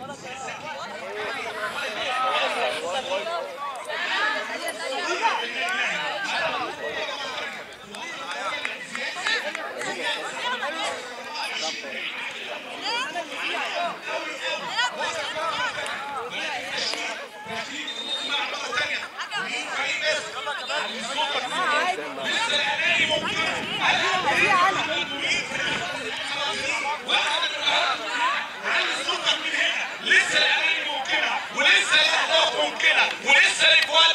لسه الاماني ممكنه ولسه الاهداف ممكنه ولسه الاجوال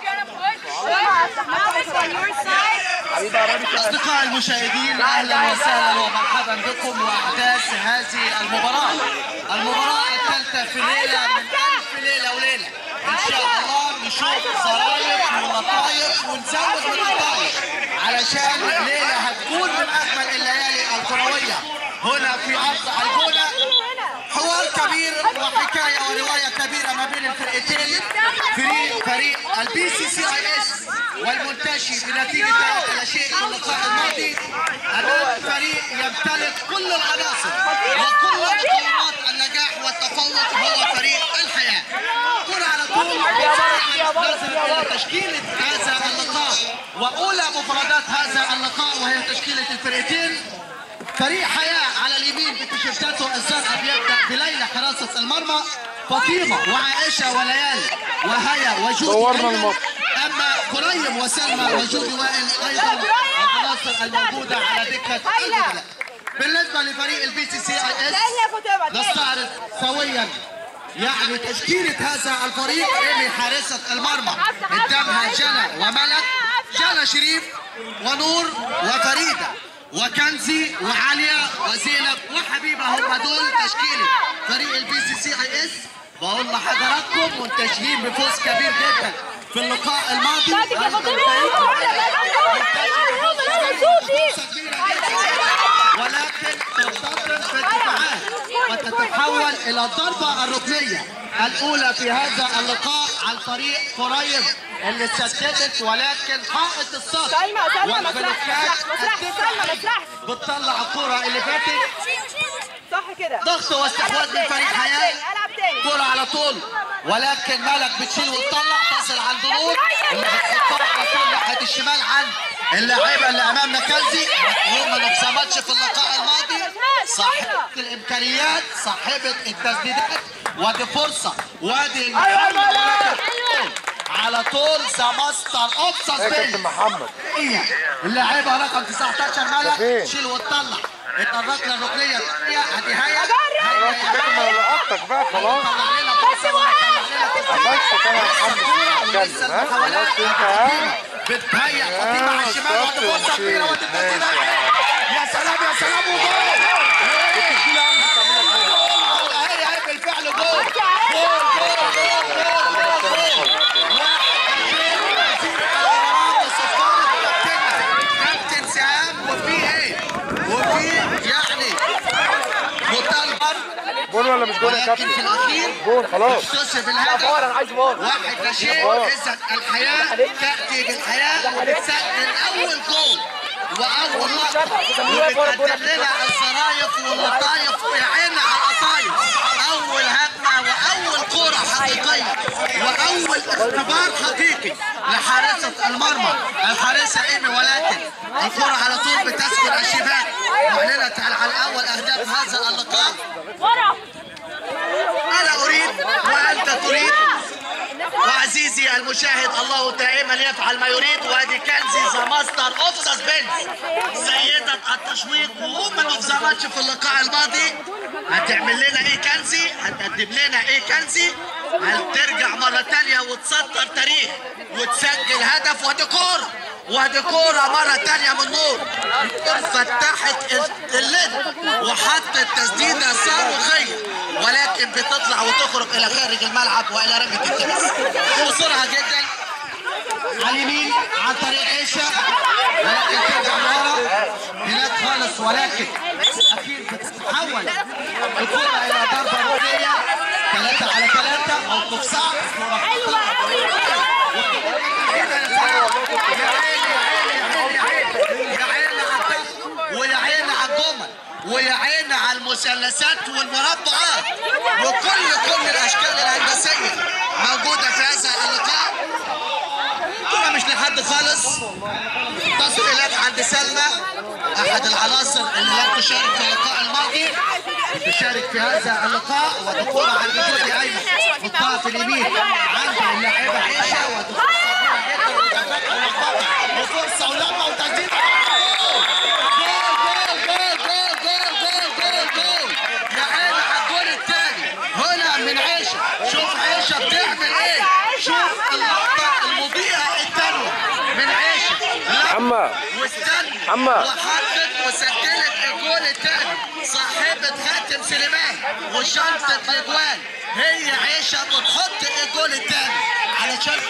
أصدقائي المشاهدين أهلا وسهلا ومرحبا بكم وأحداث هذه المباراة المباراة الثالثة في ليلة من ألف ليلة وليلة إن شاء الله نشوف صرايح ولطايف ونزود من اللطايف علشان ليلة هتكون من أجمل الليالي الكروية هنا في أرض الجونة حوار كبير وحكاية ورواية كبيرة ما بين الفرقتين فريق فريق البي سي سي اي اس والمنتشي بنتيجة 3 لا شيء في اللقاء الماضي أمام فريق يمتلك كل العناصر وكل مقومات النجاح والتفوق هو فريق الحياة كرة على طول نظر إلى تشكيلة هذا اللقاء وأولى مفردات هذا اللقاء وهي تشكيلة الفرقتين فريق حياة على اليمين بتيشيرتاته الزرقاء بيبدأ بليلى حراسة المرمى فاطمة وعائشة وليالي وهيا وجودي صورنا أيضاً. الماتش. أما قريم وسلمى وجودي وائل أيضا العناصر الموجودة على دكة البدلاء بالنسبة لفريق البي سي سي اي اس نستعرض سويا يعني تشكيلة هذا الفريق إيمي حارسة المرمى قدامها جنى وملك جنى شريف ونور وفريدة وكنزي وعالية وزينب وحبيبة هم دول تشكيلة فريق البي سي سي اي اس بقول لحضراتكم منتشرين بفوز كبير جدا في اللقاء الماضي ولكن تنتظر في الدفاعات وتتحول الى الضربه الركنيه الاولى في هذا اللقاء عن طريق قريب اللي سددت ولكن حائط الصف سلمى، سلمى، ما والبلوكات تسرحش، ما تسرحش، سلمى، ما تسرحش. بتطلع الكره اللي فاتت صح كده ضغط واستحواذ من فريق العب حياه تاني العب تاني كرة على طول ولكن ملك بتشيل وتطلع تصل عند نور اللي بتحطها على طول ناحية الشمال عند اللاعبة اللي أمامنا كنزي هم ما نفسمتش في اللقاء الماضي صاحبة الإمكانيات صاحبة التسديدات ودي فرصة وادي المحاولة ولكن على طول ذا ماستر اوف يا كابتن سسبنس محمد هي اللاعبة رقم 19 ملك فين؟ تشيل وتطلع الركلة الركنية الثانية ادي هيا خلاص يا كابتن انا لقطتك بقى خلاص بس انا محمد اتكلم ها خلاص انت ها بتهيأ فاطمة على الشمال يا وادي فرصة كبيرة وادي ماشي. التسديدة يا سلام يا سلام وجول جول اهي اهي بالفعل جول جول جول جول جول جول جول واحد اثنين وزير الامارات وصفارة كابتن كابتن سهام وفي ايه؟ وفي يعني مطالبة جول ولا مش جول يا ولكن في كابتن الاخير جول خلاص اكتسب الهدف واحد لا شيء اذا الحياه تاتي بالحياه وبتسجل اول جول واول لقطه وبتقدم لنا الصرايف واللطايف ويا عيني على القطايف اول هجمه واول كره حقيقيه واول اختبار حقيقي لحارسه المرمى الحارسه ايمي ولكن الكره على طول بتسكن الشباك معلنه على اول اهداف هذا اللقاء انا اريد وانت تريد وعزيزي المشاهد الله دائما يفعل ما يريد وادي كنزي ذا ماستر اوف سسبنس سيدة التشويق وهم اوف ذا ماتش في اللقاء الماضي هتعمل لنا ايه كنزي هتقدم لنا ايه كنزي هترجع مرة تانية وتسطر تاريخ وتسجل هدف وادي كورة وادي كورة مرة تانية من نور فتحت الليد وحطت تسديدة صاروخية ولكن بتطلع وتخرج الى خارج الملعب والى رمية التماس بسرعة جدا على اليمين عن طريق عيشة ولكن ترجع لورا هناك خالص ولكن اكيد بتتحول الكرة الى ضربة ركنية ثلاثة على ثلاثة موقف صعب يا عيني على الضغط ويا عيني على الجمل ويا عيني على المثلثات والمربعات وكل تصل اليك عند سلمى احد العناصر اللي لم تشارك في اللقاء الماضي تشارك في هذا اللقاء ودخولها عند جودي ايمن في الطرف اليمين عند اللاعبه عيشه ودخول وفرصه ولما وتسديد جول جول جول جول جول جول جول يا عيني على الجول الثاني هنا من عيشه شوف عيشه بتعمل ايه شوف اللقطه المضيئه الثانيه من عيشه محمد واستنى محمد. وحطت وسجلت الجول الثاني صاحبة خاتم سليمان وشنطة الاجوال هي عيشة بتحط الجول الثاني علشان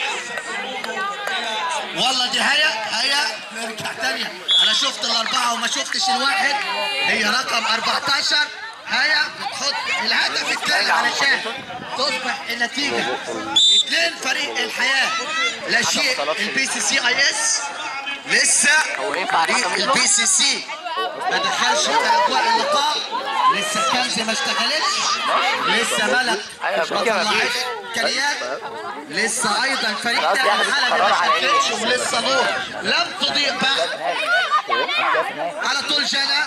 والله دي هيا هيا نرجع تانية انا شفت الاربعة وما شفتش الواحد هي رقم 14 هيا بتحط الهدف الثاني علشان تصبح النتيجة اثنين فريق الحياة لا شيء البي سي سي اي اس لسه فريق البي سي سي ما دخلش في اجواء اللقاء لسه كنزي ما اشتغلتش لسه ملك ما طلعتش امكانيات لسه ايضا فريق تاني الحلبي ما اشتغلتش ولسه نور لم تضيء بعد على طول جنى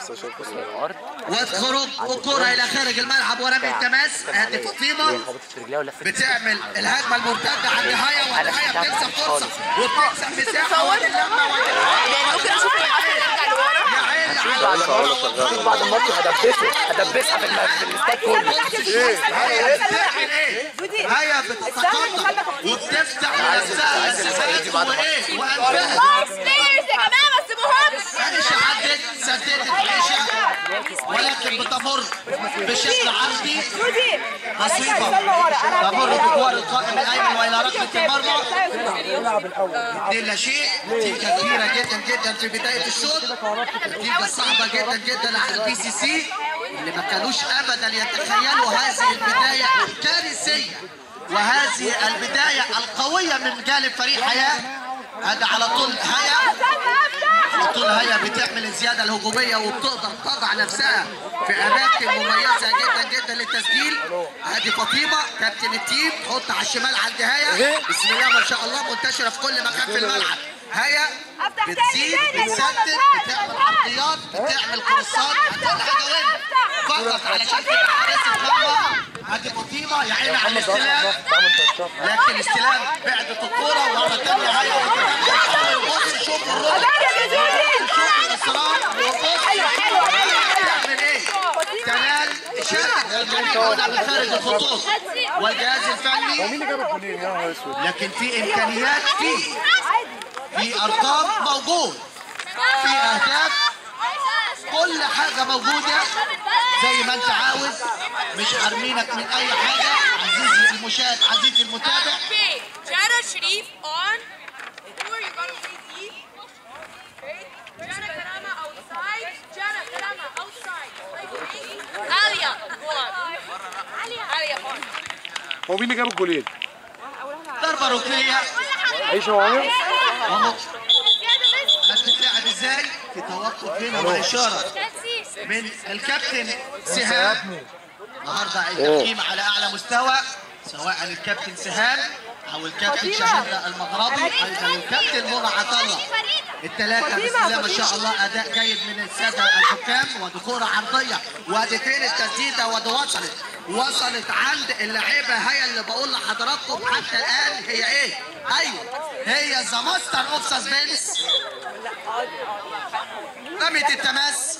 وخروج وكرة الى خارج الملعب ورمي التماس ادي فاطمه بتعمل الهجمه المرتده عند هايا وهايا بتكسب فرصه وبتكسب مساحه وادي اللمه وادي يعني ممكن اشوف المقاطع نرجع لورا يا عيني على الكرة بعد الماتش هدبسها هدبسها في الم- في الاستاد كله هي بتعمل ايه؟ هي بتتقدم وبتفتح لنفسها مساحات وايه؟ وانفاس نايس بلايرز يا جماعه ما تسيبوهمش عائشة عدت سددت عائشة ولكن بتمر بشكل عرضي جودي نصيبة تمر بجوار القائم الايمن والى ركلة المرمى دي لا شيء نتيجة كبيرة جدا جدا في بداية الشوط نتيجة صعبة جدا جدا على البي سي سي اللي ما كانوش ابدا يتخيلوا هذه البداية الكارثية وهذه البداية القوية من جانب فريق حياة هذا على طول هيا على طول هيا بتعمل الزيادة الهجومية وبتقدر تضع نفسها في أماكن مميزة جدا جدا للتسجيل ادي فاطمة كابتن التيم تحط على الشمال عند هيا بسم الله ما شاء الله منتشرة في كل مكان في الملعب هيا بتزيد بتسدد بتعمل عرضيات بتعمل كورسات هتقول حاجة وين فقط علشان تبقى حارس المرمى ادي فاطمة يا عيني على الاستلام لكن استلام بعدت الكورة ومرة تانية هيا وتدخل بص شوف الربع شوف الاصرار وبص حلو حلو حلو تعمل ايه؟ تنال شارك الجميع هنا من خارج الخطوط والجهاز الفني لكن في امكانيات في في ارقام موجود في اهداف كل حاجه موجوده زي ما انت عاوز مش حارمينك من اي حاجه عزيزي المشاهد عزيزي المتابع Okay, Jana Sharif on. Who are you gonna play deep? Okay. Jana Karama outside. Jana Karama outside. Play wing. Alia, go on. Alia. Alia on. هو مين اللي جاب الجولين؟ ضربه ركنيه عيشه وعمر؟ اهو هتتلعب ازاي في توقف هنا واشاره من الكابتن سهام النهارده التقييم على اعلى مستوى سواء الكابتن سهام او الكابتن شهاده المغربي ايضا الكابتن منى عطله الثلاثه بسم الله ما شاء الله اداء جيد من الساده الحكام ودي كوره عرضيه وادي فين التسديده ودي وصلت وصلت عند اللعيبه هي اللي بقول لحضراتكم حتى الان هي ايه؟ ايوه هي ذا ماستر اوف سسبنس رمية التماس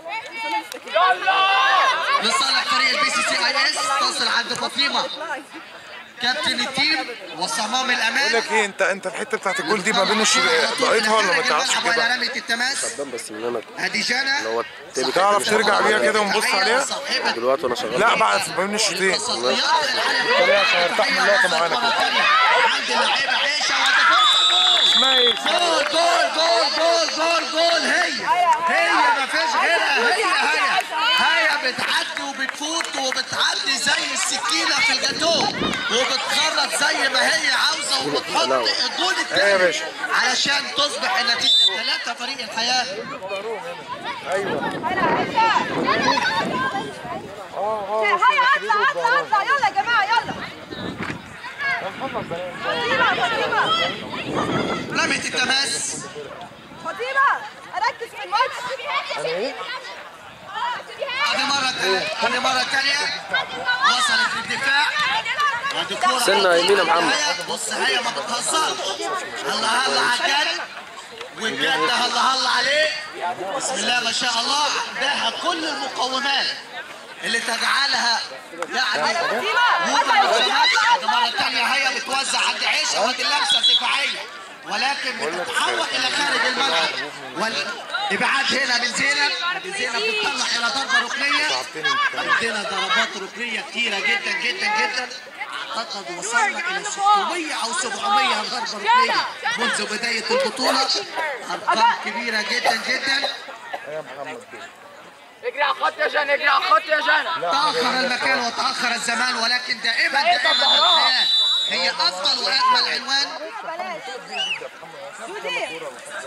لصالح فريق البي سي سي اي اس تصل عند فاطمه كابتن التيم وصمام بقول الامان لك ايه انت انت الحته بتاعت الجول دي ما بين الش- لقيتها ولا ما تعرفش كده كده؟ رمية التماس بس من انا ادي جانا هو التاني تعرف ترجع بيها كده ونبص عليها؟ صاحبة دلوقتي وانا شغال لا بعد ما بين الشوطين التصديات طريقة عشان يرتاح من لقطة معينة مرة كده. تانية. عند اللعيبة عيشة وادي فرصة جول اسمها ايه؟ جول جول جول جول جول جول هي هي ما فيش غيرها هي هي هي بتعدي وبتفوت وبتعدي زي السكينه في الجاتوه وبتخرج زي ما هي عاوزه وبتحط الجول ايه يا الثاني باشا؟ علشان تصبح النتيجه ثلاثه فريق الحياه هيا اطلع اطلع اطلع يلا يا جماعه يلا فاطمه فاطمه ورمية التماس فاطمه اركز في الماتش ادي مرة تانية ادي مرة تانية وصلت للدفاع ادي كورة سنة يمين يا محمد. بص هي ما بتهزرش هلا هلا على الجد والجد هلا هلا عليه بسم الله ما شاء الله عندها كل المقومات اللي تجعلها يعني ممكن ما تفهمش ادي مرة تانية هي بتوزع عند عيشة ودي اللمسة الدفاعية ولكن بتتحول الى خارج الملعب والابعاد هنا من زينب من زينب بتطلع الى ضربه ركنيه عندنا ضربات ركنيه كتيره جدا جدا جدا اعتقد وصلنا الى 600 او 700 ضربه ركنيه منذ بدايه البطوله ارقام كبيره جدا جدا اجري على الخط يا جان اجري على الخط يا جان تاخر المكان وتاخر الزمان ولكن دائما دائما الحياه هي افضل واجمل عنوان جودي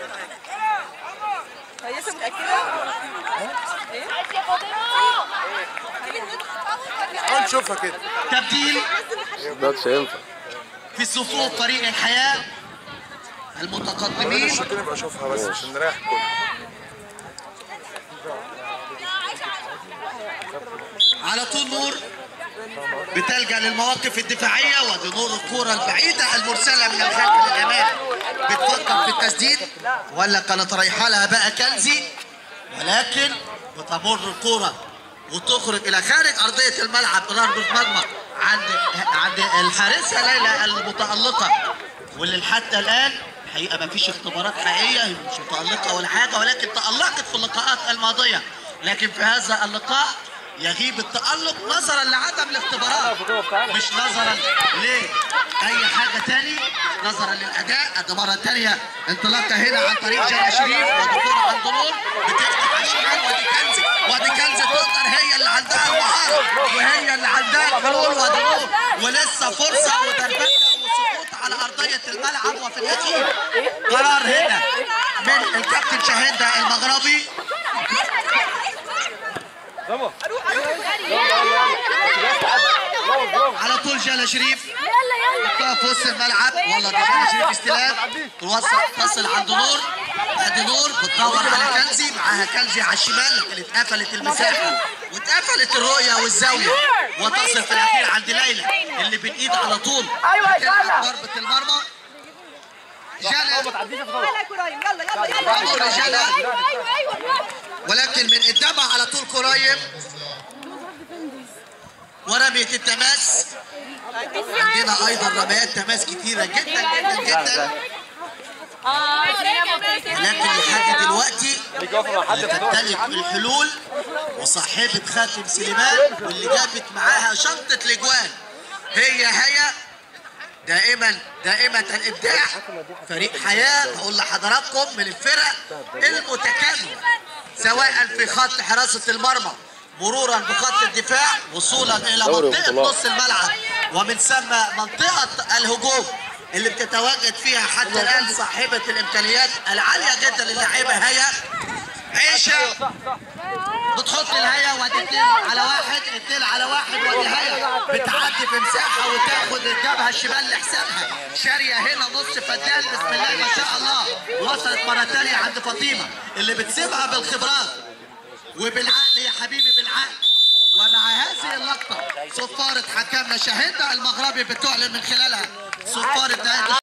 كويسه متاكده هنشوفها كده تبديل ده مش هينفع في صفوف فريق الحياه المتقدمين ممكن نبقى اشوفها بس عشان نريح الكل على طول نور بتلجأ للمواقف الدفاعية ودي نور الكرة البعيدة المرسلة من الخلف للأمام بتفكر في التسديد ولا كانت رايحة لها بقى كنزي ولكن بتمر الكرة وتخرج إلى خارج أرضية الملعب ضربة مرمى عند عند الحارسة ليلى المتألقة واللي حتى الآن حقيقة ما فيش اختبارات حقيقية هي مش متألقة ولا حاجة ولكن تألقت في اللقاءات الماضية لكن في هذا اللقاء يغيب التألق نظرا لعدم الاختبارات مش نظرا لأي حاجة تاني نظرا للأداء ادي مرة تانية انطلاقة هنا عن طريق جانا شريف ودي كورة عند نور بتفتح على الشمال ودي كنزي ودي كنزي تقدر هي اللي عندها المهارة وهي اللي عندها الحلول ودي نور ولسه فرصة ودربكة وسقوط على أرضية الملعب وفي الأخير قرار هنا من الكابتن شاهدة المغربي على طول جانا شريف حطها في وسط الملعب والله ده جانا شريف استلام توصل تصل عند نور ادي نور بتدور على كنزي معاها كنزي على الشمال لكن اتقفلت المساحه واتقفلت الرؤيه والزاويه وتصل في الاخير عند ليلى اللي بالايد على طول أيوة يا جانا. ضربه المرمى جانا يلا كرايم يلا يلا يلا برافو رجالة. ايوه ايوه ايوه برافو. ولكن من قدامها على طول قريب ورمية التماس عندنا ايضا رميات تماس كتيرة جدا جدا جدا لكن لحد دلوقتي اللي تمتلك الحلول وصاحبة خاتم سليمان واللي جابت معاها شنطة الاجوان هي هي دائما دائما الابداع فريق حياه بقول لحضراتكم من الفرق المتكامله سواء في خط حراسه المرمى مرورا بخط الدفاع وصولا الى دوري منطقه البطولات. نص الملعب ومن ثم منطقه الهجوم اللي بتتواجد فيها حتى الان صاحبه الامكانيات العاليه جدا للاعيبه هي عيشه بتحط الهيا وادي اتنين على واحد اتنين على واحد وادي هيا بتعدي في مساحه وتاخد الجبهه الشمال لحسابها شاريه هنا نص فدان بسم الله ما شاء الله وصلت مره ثانيه عند فاطمه اللي بتسيبها بالخبرات وبالعقل يا حبيبي بالعقل ومع هذه اللقطه صفاره حكمنا شاهدنا المغربي بتعلن من خلالها صفاره نهايه